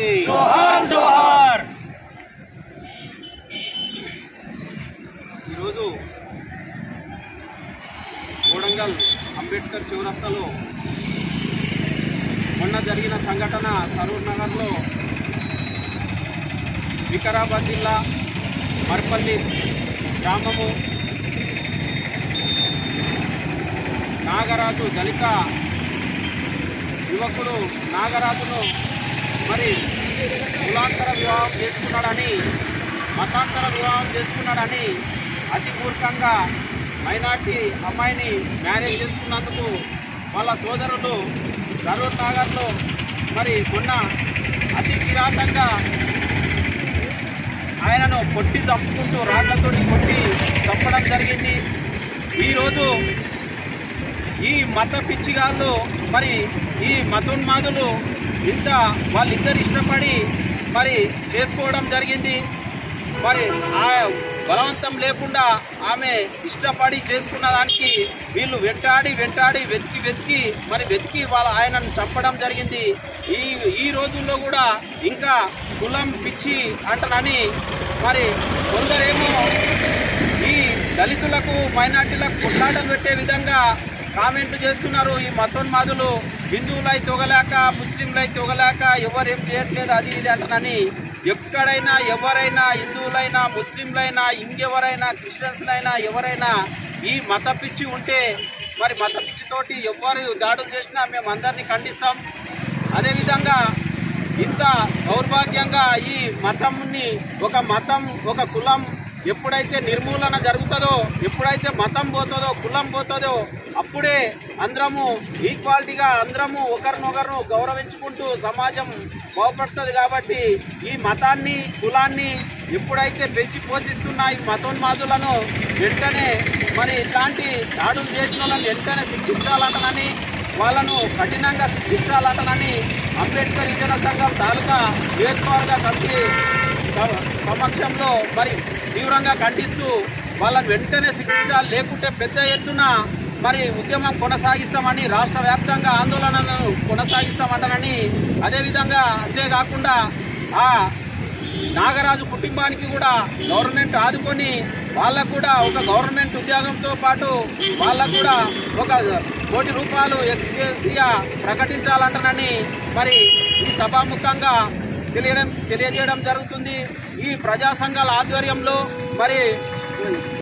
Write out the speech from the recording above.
జోహార్ జోహార్ ఈరోజు కోడంగల్ అంబేద్కర్ చౌరస్తాలో మొన్న జరిగిన సంఘటన సరూర్ నగర్లో వికారాబాద్ జిల్లా మర్పల్లి గ్రామము నాగరాజు దళిత యువకుడు నాగరాజును మరి కులాంతర వివాహం చేసుకున్నాడని మతాంతర వివాహం చేసుకున్నాడని అతి మూర్ఖంగా మైనార్టీ అమ్మాయిని మ్యారేజ్ చేసుకున్నందుకు వాళ్ళ సోదరులు సరూర్ నగర్లో మరి మొన్న అతి కిరాతంగా ఆయనను కొట్టి చంపుకుంటూ రాళ్లతోటి కొట్టి చంపడం జరిగింది ఈరోజు ఈ మత పిచ్చిగాళ్ళు మరి ఈ మతోన్మాదులు ఇంత వాళ్ళిద్దరు ఇష్టపడి మరి చేసుకోవడం జరిగింది మరి ఆ బలవంతం లేకుండా ఆమె ఇష్టపడి చేసుకున్న దానికి వీళ్ళు వెంటాడి వెంటాడి వెతికి వెతికి మరి వెతికి వాళ్ళ ఆయనను చంపడం జరిగింది ఈ ఈ రోజుల్లో కూడా ఇంకా కులం పిచ్చి అంటనని మరి కొందరేమో ఈ దళితులకు మైనార్టీలకు కొట్లాటలు పెట్టే విధంగా కామెంట్లు చేస్తున్నారు ఈ మతోన్మాదులు హిందువులై తొగలేక ముస్లింలై తొగలేక ఎవరేం చేయట్లేదు అది ఇది అంటనని ఎక్కడైనా ఎవరైనా హిందువులైనా ముస్లింలైనా ఇంకెవరైనా క్రిస్టియన్స్లైనా ఎవరైనా ఈ మత పిచ్చి ఉంటే మరి మత పిచ్చితోటి ఎవరు దాడులు చేసినా మేము అందరినీ ఖండిస్తాం అదేవిధంగా ఇంత దౌర్భాగ్యంగా ఈ మతంని ఒక మతం ఒక కులం ఎప్పుడైతే నిర్మూలన జరుగుతుందో ఎప్పుడైతే మతం పోతుందో కులం పోతుందో అప్పుడే అందరము ఈక్వాలిటీగా అందరము ఒకరినొకరు గౌరవించుకుంటూ సమాజం బాగుపడుతుంది కాబట్టి ఈ మతాన్ని కులాన్ని ఎప్పుడైతే పెంచి పోషిస్తున్న ఈ మతోన్మాదులను వెంటనే మరి ఇట్లాంటి దాడులు చేసిన వాళ్ళని వెంటనే శిక్షించాలంటనని వాళ్ళను కఠినంగా శిక్షించాలంటనని అంబేద్కర్ యువజన సంఘం తాలూకా నియోజకవర్గ కమిటీ సమ- సమక్షంలో మరి తీవ్రంగా ఖండిస్తూ వాళ్ళని వెంటనే శిక్షించాలి లేకుంటే పెద్ద ఎత్తున మరి ఉద్యమం కొనసాగిస్తామని రాష్ట్ర వ్యాప్తంగా ఆందోళనను కొనసాగిస్తామంటానని అదేవిధంగా అంతేకాకుండా ఆ నాగరాజు కుటుంబానికి కూడా గవర్నమెంట్ ఆదుకొని వాళ్ళకు కూడా ఒక గవర్నమెంట్ ఉద్యోగంతో పాటు వాళ్ళకు కూడా ఒక కోటి రూపాయలు ఎక్స్గ్రేసియా ప్రకటించాలంటనని మరి ఈ సభాముఖంగా తెలియడం తెలియజేయడం జరుగుతుంది ఈ ప్రజా సంఘాల ఆధ్వర్యంలో మరి